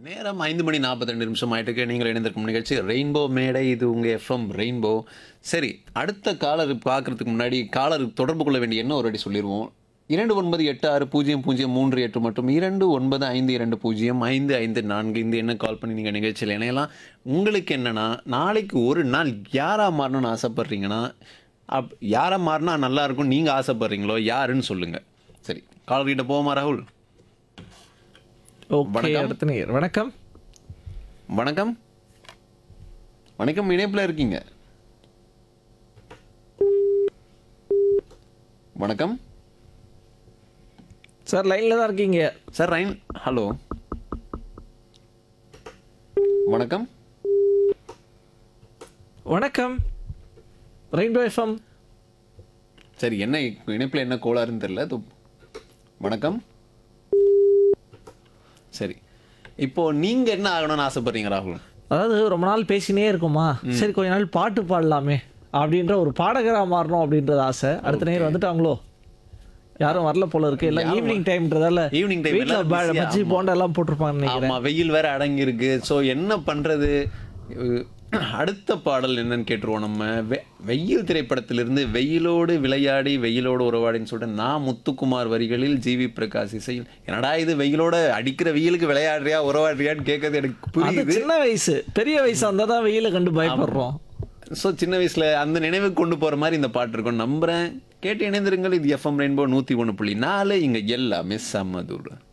நேரம் ஐந்து மணி நாற்பத்தி நிமிஷம் ஆயிட்டு நீங்கள் இணைந்திருக்கும் நிகழ்ச்சி ரெயின்போ மேடை இது உங்கள் எஃப்எம் ரெயின்போ சரி அடுத்த காலர் பார்க்கறதுக்கு முன்னாடி காலர் தொடர்பு கொள்ள வேண்டிய என்ன ஒரு அடி சொல்லிடுவோம் இரண்டு ஒன்பது எட்டு ஆறு பூஜ்ஜியம் பூஜ்ஜியம் மூன்று எட்டு மற்றும் இரண்டு ஒன்பது ஐந்து இரண்டு பூஜ்ஜியம் ஐந்து ஐந்து நான்கு இந்த என்ன கால் பண்ணி நீங்கள் நிகழ்ச்சியில் இணையலாம் உங்களுக்கு என்னென்னா நாளைக்கு ஒரு நாள் யாராக மாறணும்னு ஆசைப்பட்றீங்கன்னா அப் யாராக மாறினா நல்லா இருக்கும் நீங்கள் ஆசைப்பட்றீங்களோ யாருன்னு சொல்லுங்கள் சரி காலர்கிட்ட போவோமா ராகுல் ஓகே வணக்கம். அடுத்த நேர் வணக்கம் வணக்கம் வணக்கம் இணைப்பில் இருக்கீங்க வணக்கம் சார் லைனில் தான் இருக்கீங்க சார் ரைன் ஹலோ வணக்கம் வணக்கம் ரெயின்போ எஃப்எம் சரி என்ன இணைப்பில் என்ன கோளாறுன்னு தெரியல இது வணக்கம் சரி இப்போ நீங்க என்ன ஆகணும்னு ஆசைப்படுறீங்க ராகுல் அதாவது ரொம்ப நாள் பேசினே இருக்குமா சரி கொஞ்ச நாள் பாட்டு பாடலாமே அப்படின்ற ஒரு பாடகரா மாறணும் அப்படின்றது ஆசை அடுத்த நேரம் வந்துட்டாங்களோ யாரும் வரல போல இருக்கு எல்லாம் ஈவினிங் டைம்ன்றதால ஈவினிங் டைம் வீட்டில் பஜ்ஜி போண்டா எல்லாம் போட்டிருப்பாங்க நினைக்கிறேன் ஆமா வெயில் வேற அடங்கி இருக்கு ஸோ என்ன பண்றது அஹ் அடுத்த பாடல் என்னன்னு கேட்டுருவோம் நம்ம வெ- வெயில் திரைப்படத்திலிருந்து வெயிலோடு விளையாடி வெயிலோடு உறவாடின்னு சொல்லிட்டு நான் முத்துக்குமார் வரிகளில் ஜிவி பிரகாஷ் இசையில் என்னடா இது வெயிலோட அடிக்கிற வெயிலுக்கு விளையாடுறியா உறவாடுறியான்னு கேட்கறது எனக்கு அது புரியுது சின்ன வயசு பெரிய வயசா இருந்தா தான் வெயில கண்டு பயப்படுறோம் ஸோ சின்ன வயசுல அந்த நினைவுக்கு கொண்டு போற மாதிரி இந்த பாட்டு இருக்கும் நம்புறேன் கேட்டு இணைந்திருங்கள் இது எஃப்எம் ரெயின்போ நூத்தி ஒன்று புள்ளி நாலு இங்க எல்லாமே செம்மதூர்